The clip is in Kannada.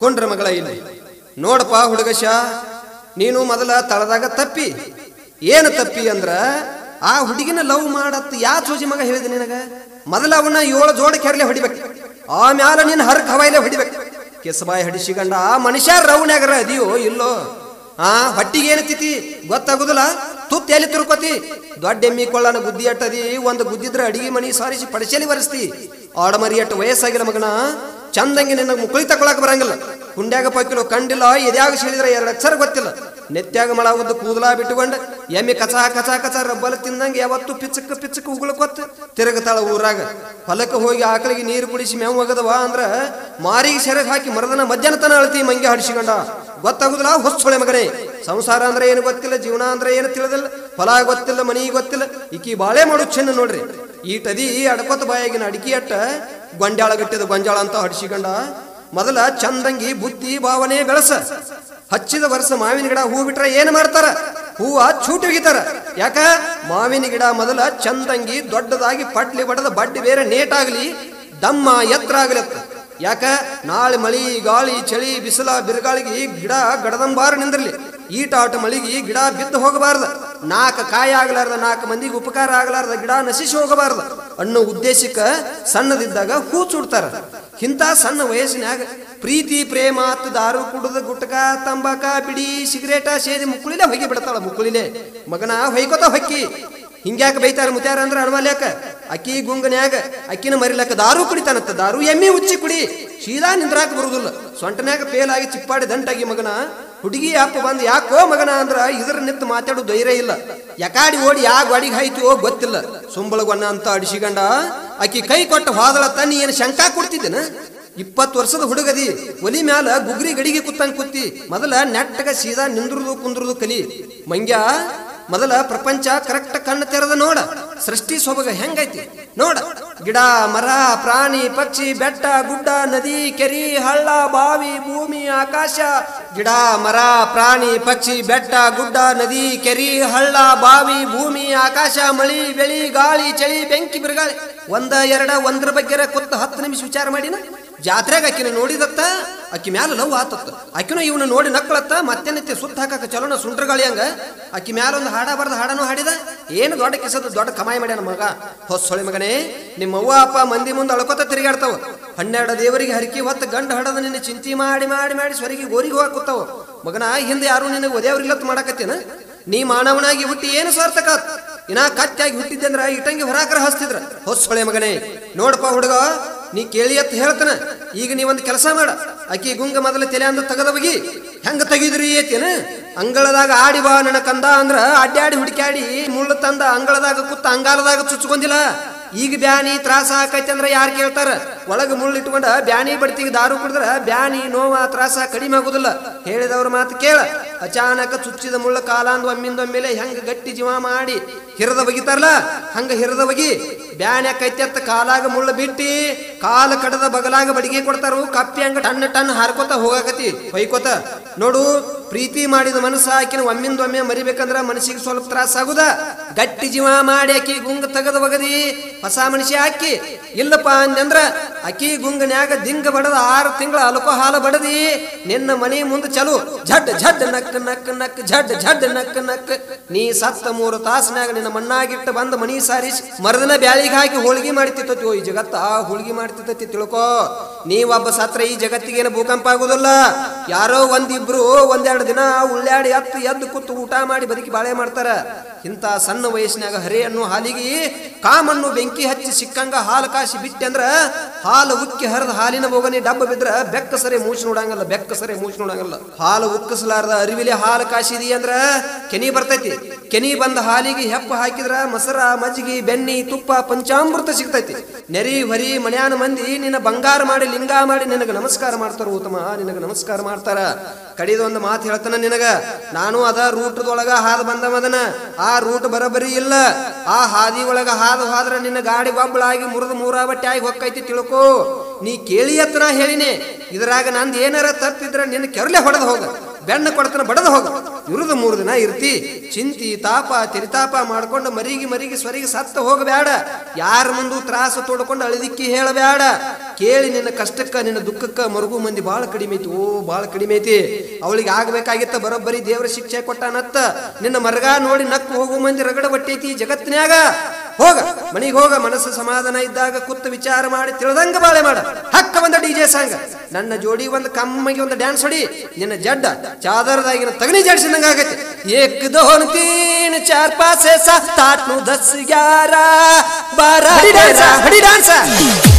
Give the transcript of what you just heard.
ಕುಂಡ್ರ ಮಗಳ ಇಲ್ಲಿ ನೋಡಪ್ಪ ಹುಡುಗಶ ನೀನು ಮೊದಲ ತಳದಾಗ ತಪ್ಪಿ ಏನು ತಪ್ಪಿ ಅಂದ್ರ ಆ ಹುಡುಗಿನ ಲವ್ ಮಾಡತ್ ಯಾ ಸೂಜಿ ಮಗ ಹೇಳಿದೆ ನಿನಗ ಮೊದಲ ಅವನ್ನ ಏಳು ಜೋಡ ಕೆರಲೆ ಹೊಡಿಬೇಕು ಆಮ್ಯಾಲ ನೀನ್ ಹರ್ಕ್ ಹವಾಯಿಲೆ ಹೊಡಿಬೇಕು ಕೆಸಬಾಯಿ ಹಡಿಸಿಗಂಡ ಆ ಮನುಷ್ಯ ರೌಣ್ಯಾಗರ ಅದಿಯೋ ಇಲ್ಲೋ ಆ ಹೊಟ್ಟಿಗೆ ಏನು ತಿತಿ ಗೊತ್ತಾಗುದಿಲ್ಲ ತುತ್ತು ಎಲ್ಲಿ ತಿರ್ಕೋತಿ ದೊಡ್ಡ ಎಮ್ಮಿ ಕೊಳ್ಳನ ಗುದ್ದಿ ಅಟ್ಟದಿ ಒಂದು ಗುದ್ದಿದ್ರೆ ಅಡಿಗೆ ಮನಿ ಸಾರಿಸಿ ಪಡಚಲಿ ಬರೆಸ್ತಿ ಆಡಮರಿ ಅಟ್ಟು ವಯಸ್ಸಾಗಿಲ್ಲ ಮಗನ ಚಂದಂಗೆ ನಿನ್ನ ಮುಕುಳಿ ತಗೊಳಕ್ ಬರಂಗಿಲ್ಲ ಹುಂಡ್ಯಾಗ ಪಕ್ಕಿಲು ಕಂಡಿಲ್ಲ ಎದ್ಯಾಗ ಹೇಳಿದ್ರೆ ಎರಡು ಅಕ್ಷರ ಗೊತ್ತಿಲ್ಲ ನೆತ್ಯಾಗ ಮಳ ಒಂದು ಕೂದಲ ಬಿಟ್ಟುಕೊಂಡು ಎಮ್ಮೆ ಕಚ ಕಚ ಕಚ ರಬ್ಬಲ ತಿಂದಂಗೆ ಯಾವತ್ತು ಪಿಚ್ಚಕ್ ಪಿಚ್ಚಕ್ ಉಗುಳ್ಕೊತ್ ತಿರುಗತಾಳ ಊರಾಗ ಹೊಲಕ್ಕೆ ಹೋಗಿ ಆಕಳಿಗೆ ನೀರು ಕುಡಿಸಿ ಮೇವು ಒಗದವ ಅಂದ್ರ ಮಾರಿಗೆ ಸೆರಗ್ ಹಾಕಿ ಮರದನ ಮಧ್ಯಾಹ್ನ ತನ ಅಳ್ತಿ ಮಂಗೆ ಹಡಿಸಿಕೊಂಡ ಗೊತ್ತಾಗುದಿಲ್ಲ ಹೊಸ್ಸೊಳೆ ಮಗನೇ ಸಂಸಾರ ಅಂದ್ರೆ ಏನು ಗೊತ್ತಿಲ್ಲ ಜೀವನ ಅಂದ್ರೆ ಏನು ತಿಳಿದಿಲ್ಲ ಫಲ ಗೊತ್ತಿಲ್ಲ ಮನಿ ಗೊತ್ತಿಲ್ಲ ಈಕಿ ಬಾಳೆ ಮಾಡು ಚೆನ್ನ ನೋಡ್ರಿ ಈ ಟದಿ ಅಡಕೊತ ಬಾಯಾಗಿನ ಅಡಿಕೆ ಅಟ್ಟ ಗೊಂಜಾಳ ಗಟ್ಟಿದ ಗೊಂಜಾಳ ಅಂತ ಹಡಿಸಿಕೊಂಡ ಮೊದಲ ಚಂದಂಗಿ ಬುದ್ಧಿ ಭಾವನೆ ಬೆಳಸ ಹಚ್ಚಿದ ವರ್ಷ ಮಾವಿನ ಗಿಡ ಹೂ ಬಿಟ್ರೆ ಏನ್ ಮಾಡ್ತಾರ ಹೂವ ಚೂಟಿ ಒಗಿತಾರ ಯಾಕ ಮಾವಿನ ಗಿಡ ಮೊದಲ ಚಂದಂಗಿ ದೊಡ್ಡದಾಗಿ ಪಟ್ಲಿ ಬಡದ ಬಡ್ಡಿ ಬೇರೆ ನೇಟಾಗ್ಲಿ ದಮ್ಮ ಎತ್ತರ ಆಗ್ಲತ್ತ ಯಾಕ ನಾಳೆ ಮಳಿ ಗಾಳಿ ಚಳಿ ಬಿಸಿಲ ಬಿರುಗಾಳಿಗೆ ಗಿಡ ಗಡದಂಬಾರ ನಿಂದಿರ್ಲಿ ಈಟಾಟ ಮಳಿಗೆ ಗಿಡ ಬಿದ್ದು ಹೋಗಬಾರ್ದ ನಾಲ್ಕು ಕಾಯಿ ಆಗ್ಲಾರ್ದ ನಾಲ್ಕು ಮಂದಿಗೆ ಉಪಕಾರ ಆಗ್ಲಾರ್ದ ಗಿಡ ನಶಿಸಿ ಹೋಗಬಾರ್ದ ಅನ್ನೋ ಉದ್ದೇಶಕ್ಕ ಸಣ್ಣದಿದ್ದಾಗ ಹೂ ಚುಡ್ತಾರ ಇಂಥ ಸಣ್ಣ ವಯಸ್ಸಿನಾಗ ಪ್ರೀತಿ ಪ್ರೇಮ ಅತ್ತ ದಾರು ಕುಡಿದ ಗುಟ್ಕ ತಂಬಾಕ ಬಿಡಿ ಸಿಗರೇಟ ಸೇದಿ ಮುಕ್ಕುಳಿಲೆ ಹೊಯ್ಗೆ ಬಿಡ್ತಾಳ ಮುಕ್ಕುಳಿಲೆ ಮಗನ ಹೊಯ್ಕೋತ ಹೊಕ್ಕಿ ಹಿಂಗ್ಯಾಕ ಬೈತಾರ ಮುತ್ಯಾರ ಅಂದ್ರ ಅಣವಲ್ಯಾಕ ಅಕ್ಕಿ ಗುಂಗನ್ಯಾಗ ಅಕ್ಕಿನ ಮರಿಲಕ್ಕ ದಾರು ಕುಡಿತಾನತ್ತ ದಾರು ಎಮ್ಮಿ ಉಚ್ಚಿ ಕುಡಿ ಸೀದಾ ನಿಂದ್ರಾಕ ಬರುದಿಲ್ಲ ಸೊಂಟನ್ಯಾಗ ಪೇಲಾಗಿ ಚಿಪ್ಪಾಡಿ ದಂಟಾಗಿ ಮಗನ ಹುಡುಗಿ ಅಪ್ಪ ಬಂದ್ ಯಾಕೋ ಮಗನ ಅಂದ್ರ ಇದ್ರ ನಿಂತು ಮಾತಾಡೋ ಧೈರ್ಯ ಇಲ್ಲ ಯಕಾಡಿ ಓಡಿ ಯಾ ಗಾಡಿಗೆ ಹಾಯ್ತು ಗೊತ್ತಿಲ್ಲ ಸುಂಬಳಗೊನ್ನ ಅಂತ ಅಡಿಸಿಗಂಡ ಆಕಿ ಕೈ ಕೊಟ್ಟ ಹೋದಳತ್ತ ನೀ ಏನು ಶಂಕಾ ಕೊಡ್ತಿದ್ದೇನ ಇಪ್ಪತ್ತು ವರ್ಷದ ಹುಡುಗದಿ ಒಲಿ ಮ್ಯಾಲ ಗುಗ್ರಿ ಗಡಿಗೆ ಕುತ್ತಂಗ್ ಕುತ್ತಿ ಮೊದಲ ನೆಟ್ಟಗ ಸೀದಾ ನಿಂದ್ರುದು ಕುಂದ್ರುದು ಕಲಿ ಮಂಗ್ಯ ಮೊದಲ ಪ್ರಪಂಚ ಕರೆಕ್ಟ್ ಕಣ್ಣು ತೆರೆದ ನೋಡ ಸೃಷ್ಟಿ ಸೊಬಗ ಹೆಂಗೈತಿ ನೋಡ ಗಿಡ ಮರ ಪ್ರಾಣಿ ಪಕ್ಷಿ ಬೆಟ್ಟ ಗುಡ್ಡ ನದಿ ಕೆರಿ ಹಳ್ಳ ಬಾವಿ ಭೂಮಿ ಆಕಾಶ ಗಿಡ ಮರ ಪ್ರಾಣಿ ಪಕ್ಷಿ ಬೆಟ್ಟ ಗುಡ್ಡ ನದಿ ಕೆರಿ ಹಳ್ಳ ಬಾವಿ ಭೂಮಿ ಆಕಾಶ ಮಳಿ ಬೆಳಿ ಗಾಳಿ ಚಳಿ ಬೆಂಕಿ ಬಿರುಗಾಳಿ ಒಂದ ಎರಡ ಒಂದ್ರ ಬಗ್ಗೆ ಕುತ್ತ ಹತ್ತು ನಿಮಿಷ ವಿಚಾರ ಮಾಡಿನ ಜಾತ್ರೆಗೆ ಆಕಿನ ನೋಡಿದತ್ತ ಆಕಿ ಮ್ಯಾಲ ಲವ್ ಆತತ್ತ ಆಕಿನ ಇವನು ನೋಡಿ ನಕ್ಕಳತ್ತ ಮತ್ತೆ ನಿತ್ಯ ಸುತ್ತ ಹಾಕಕ ಚಲೋನ ಸುಂಟ್ರಗಾಳಿ ಹಂಗ ಆಕಿ ಮ್ಯಾಲ ಒಂದು ಹಾಡ ಬರ್ದ ಹಾಡನು ಹಾಡಿದ ಏನು ದೊಡ್ಡ ಕಿಸದ ದೊಡ್ಡ ಕಮಾಯಿ ಮಾಡ್ಯಾನ ಮಗ ಹೊಸೊಳಿ ಮಗನೇ ನಿಮ್ಮ ಅವ್ವ ಅಪ್ಪ ಮಂದಿ ಮುಂದೆ ಅಳ್ಕೊತ ತಿರುಗಾಡ್ತಾವ ಹನ್ನೆರಡು ದೇವರಿಗೆ ಹರಕಿ ಹೊತ್ತು ಗಂಡ ಹಡದ ನಿನ್ನ ಚಿಂತಿ ಮಾಡಿ ಮಾಡಿ ಮಾಡಿ ಸ್ವರಿಗೆ ಗೋರಿಗೆ ಹೋಗಾಕುತ್ತಾವ ಮಗನ ಹಿಂದೆ ಯಾರು ನಿನಗೆ ಒದೇವ್ರಿಲ್ಲತ್ ಮಾಡಕತ್ತೇನ ನೀ ಮಾನವನಾಗಿ ಹುಟ್ಟಿ ಏನು ಸಾರ್ಥಕ ಆತ್? ಇನ್ನ ಕತ್ತಾಗಿ ಹುಟ್ಟಿದ್ದೆ ಅಂದ್ರ ಇಟ್ಟಂಗಿ ಹೊರಾಕರ ಹಸ್ತಿದ್ರ ಹೊಸೊಳೆ ಮಗನೇ ನೋಡಪ್ಪ ಹುಡುಗ ನೀ ಕೇಳಿ ಅಂತ ಹೇಳ್ತಾನ ಈಗ ನೀವೊಂದು ಕೆಲಸ ಮಾಡ ಅಕ್ಕಿ ಗುಂಗ ಮೊದಲ ತಲೆ ಅಂದ ತೆಗದ ಬಗಿ ಹೆಂಗ ತೆಗಿದ್ರಿ ಏತೇನ ಅಂಗಳದಾಗ ಆಡಿ ಬಾ ನನ್ನ ಕಂದ ಅಂದ್ರ ಅಡ್ಡಾಡಿ ಹುಡುಕ್ಯಾಡಿ ಮುಳ್ಳು ತಂದ ಅಂಗಳದಾಗ ಕುತ್ತ ಅಂಗಾಲದಾಗ ಚುಚ್ಕೊಂದಿಲ್ಲ ಈಗ ಬ್ಯಾನಿ ತ್ರಾಸ ಆಕೈತಿ ಅಂದ್ರ ಯಾರು ಕೇಳ್ತಾರ ಒಳಗ ಮುಳ್ಳು ಇಟ್ಕೊಂಡ ಬ್ಯಾನಿ ಬಡ್ತಿಗೆ ದಾರು ಕುಡಿದ್ರ ಬ್ಯಾನಿ ನೋವ ತ್ರಾಸ ಕಡಿಮೆ ಆಗುದಿಲ್ಲ ಹೇಳಿದವ್ರ ಮಾತು ಕೇಳ ಅಚಾನಕ ಚುಚ್ಚಿದ ಮುಳ್ಳ ಕಾಲಾಂದ್ ಒಮ್ಮಿಂದೊಮ್ಮೆಲೆ ಹೆಂಗ ಗಟ್ಟಿ ಜೀವ ಮಾಡಿ ಹಿರದ ಬಗಿತಾರಲ್ಲ ಹಂಗ ಹಿರದ ಬಗಿ ಬ್ಯಾನ್ ಯಾಕೈತಿ ಅಂತ ಕಾಲಾಗ ಮುಳ್ಳ ಬಿಟ್ಟಿ ಕಾಲ ಕಡದ ಬಗಲಾಗ ಬಡಿಗೆ ಕೊಡ್ತಾರು ಕಪ್ಪಿ ಹಂಗ ಟನ್ ಟನ್ ಹಾರ್ಕೋತ ಹೋಗಾಕತಿ ಹೊಯ್ಕೋತ ನೋಡು ಪ್ರೀತಿ ಮಾಡಿದ ಮನಸ್ಸ ಆಕಿನ ಒಮ್ಮಿಂದೊಮ್ಮೆ ಮರಿಬೇಕಂದ್ರ ಮನಸ್ಸಿಗೆ ಸ್ವಲ್ಪ ತ್ರಾಸ ಆಗುದ ಗಟ್ಟಿ ಜೀವ ಮಾಡಿ ಆಕಿ ಗುಂಗ ತೆಗದ ಬಗದಿ ಹೊಸ ಮನುಷ್ಯ ಹಾಕಿ ಇಲ್ಲಪ್ಪ ಅಂದ್ರ ಅಕ್ಕಿ ಗುಂಗನ್ಯಾಗ ದಿಂಗ ಬಡದ ಆರು ತಿಂಗಳ ಅಲ್ಕೋ ಹಾಲು ಬಡದಿ ನಿನ್ನ ಮನಿ ಮುಂದೆ ಚಲು ಝಡ್ ಝಡ್ ನಕ್ ನಕ್ ನಕ್ ಝಡ್ ಝಡ್ ನಕ್ ನಕ್ ನೀ ಸತ್ತ ಮೂರು ತಾಸನ್ಯಾಗ ನಿನ್ನ ಮಣ್ಣಾಗಿಟ್ಟು ಬಂದ ಮನಿ ಸಾರಿಸಿ ಮರದನ ಬ್ಯಾಳಿಗೆ ಹಾಕಿ ಹೋಳಿಗೆ ಮಾಡ್ತಿತ್ತತಿ ಓ ಈ ಜಗತ್ತ ಹೋಳಿಗೆ ಮಾಡ್ತಿತ್ತತಿ ತಿಳ್ಕೋ ನೀವೊಬ್ಬ ಸತ್ರ ಈ ಜಗತ್ತಿಗೇನು ಭೂಕಂಪ ಆಗುದಿಲ್ಲ ಯಾರೋ ಒಂದಿಬ್ರು ಒಂದೆರಡು ದಿನ ಉಳ್ಳಾಡಿ ಹತ್ತು ಎದ್ದು ಕೂತು ಊಟ ಮಾಡಿ ಬದುಕಿ ಬಾಳೆ ಮಾಡ್ತಾರ ಇಂಥ ಸಣ್ಣ ವಯಸ್ಸಿನಾಗ ಹರಿ ಅನ್ನೋ ಹಾಲಿಗೆ ಕಾಮಣ್ಣು ಬೆಂಕಿ ಹಚ್ಚಿ ಸಿಕ್ಕಂಗ ಹಾಲು ಕಾಸಿ ಬಿಟ್ಟೆ ಅಂದ್ರ ಹಾಲು ಉಕ್ಕಿ ಹರಿದ ಹಾಲಿನ ಬೋಗನಿ ಡಬ್ಬ ಬಿದ್ರ ಬೆಕ್ಕ ಸರಿ ಮೂಚ್ ನೋಡಂಗಲ್ಲ ಬೆಕ್ಕ ಸರಿ ಮೂಚ್ ನೋಡಂಗಲ್ಲ ಹಾಲು ಉಕ್ಕಸಲಾರ್ದ ಅರಿವಿಲೆ ಹಾಲು ಕಾಸಿದಿ ಅಂದ್ರ ಕೆನಿ ಬರ್ತೈತಿ ಕೆನಿ ಬಂದ ಹಾಲಿಗೆ ಹೆಪ್ಪ ಹಾಕಿದ್ರ ಮೊಸರ ಮಜ್ಜಿಗೆ ಬೆಣ್ಣಿ ತುಪ್ಪ ಪಂಚಾಮೃತ ಸಿಗ್ತೈತಿ ನೆರಿ ಹೊರಿ ಮನ್ಯಾನ ಮಂದಿ ನಿನ್ನ ಬಂಗಾರ ಮಾಡಿ ಲಿಂಗ ಮಾಡಿ ನಿನಗ ನಮಸ್ಕಾರ ಮಾಡ್ತಾರ ಉತ್ತಮ ನಿನಗ ನಮಸ್ಕಾರ ಮಾಡ್ತಾರ ಕಡಿದ ಒಂದು ಮಾತು ಹೇಳ್ತಾನ ನಿನಗ ನಾನು ಅದ ರೂಟದೊಳಗ ಹಾದು ಬಂದ ಮದನ ಆ ರೂಟ್ ಬರಬರಿ ಇಲ್ಲ ಆ ಹಾದಿ ಒಳಗ ಹಾದು ಹಾದ್ರ ನಿನ್ನ ಗಾಡಿ ಬಬ್ಬಳಾಗಿ ಮುರಿದು ಮೂರಾ ಬಟ್ಟೆ ಆಗಿ ಹೊಕ್ಕೈತಿ ತಿಳ್ಕೋ ನೀ ಕೇಳಿ ಅತ್ತ ನಾ ಹೇಳಿನಿ ಇದ್ರಾಗ ನಂದು ಏನಾರ ತಪ್ಪಿದ್ರ ನಿನ್ನ ಕೆರಲೆ ಹೊಡೆದು ಹೋಗ ಬೆಣ್ಣ ಕೊಡ್ತಾನ ಬಡದ ಹೋಗ ಇರುದು ಮೂರು ದಿನ ಇರ್ತಿ ಚಿಂತಿ ತಾಪ ತಿರಿತಾಪ ಮಾಡ್ಕೊಂಡು ಮರಿಗೆ ಮರಿಗೆ ಸ್ವರಿಗೆ ಸತ್ತ ಹೋಗಬೇಡ ಯಾರ ಮುಂದು ತ್ರಾಸ ತೋಡ್ಕೊಂಡು ಅಳದಿಕ್ಕಿ ಹೇಳಬೇಡ ಕೇಳಿ ನಿನ್ನ ಕಷ್ಟಕ್ಕ ನಿನ್ನ ದುಃಖಕ್ಕ ಮರುಗು ಮಂದಿ ಬಾಳ ಕಡಿಮೆ ಐತಿ ಓ ಬಾಳ ಕಡಿಮೆ ಐತಿ ಅವಳಿಗೆ ಆಗ್ಬೇಕಾಗಿತ್ತ ಬರೋಬ್ಬರಿ ದೇವರ ಶಿಕ್ಷೆ ಕೊಟ್ಟಾನತ್ತ ನಿನ್ನ ಮರಗ ನೋಡಿ ನಕ್ಕು ಹೋಗು ಮಂದಿ ರಗಡ ಬಟ್ಟೈತಿ ಜಗತ್ತಿನ್ಯಾಗ ಹೋಗ ಮನಿಗೆ ಹೋಗ ಮನಸ್ಸು ಸಮಾಧಾನ ಇದ್ದಾಗ ಕುತ್ತು ವಿಚಾರ ಮಾಡಿ ತಿಳಿದಂಗ ಬಾಳೆ ಮಾಡ ಹಕ್ಕ ಒಂದ ಡಿಜೆ ಸಾಂಗ್ ನನ್ನ ಜೋಡಿ ಒಂದು ಕಮ್ಮಗೆ ಒಂದು ಡ್ಯಾನ್ಸ್ ಹೊಡಿ ನಿನ್ನ ಜಡ್ಡ ಚಾದರದಾಗಿನ ತಗನಿ ಜಡ್ಸಿದಂಗ ಆಗೈತಿ ಏಕ್ ದೋನ್ ತೀನ್ ಚಾರ್ ಪಾಸೆ ಸಾ ತಾಟ್ ನು ದಸ್ ಗ್ಯಾರ ಬಾರ ಹಡಿ ಡ್ಯಾನ್ಸ್ ಹಡಿ ಡ್ಯಾನ್ಸ್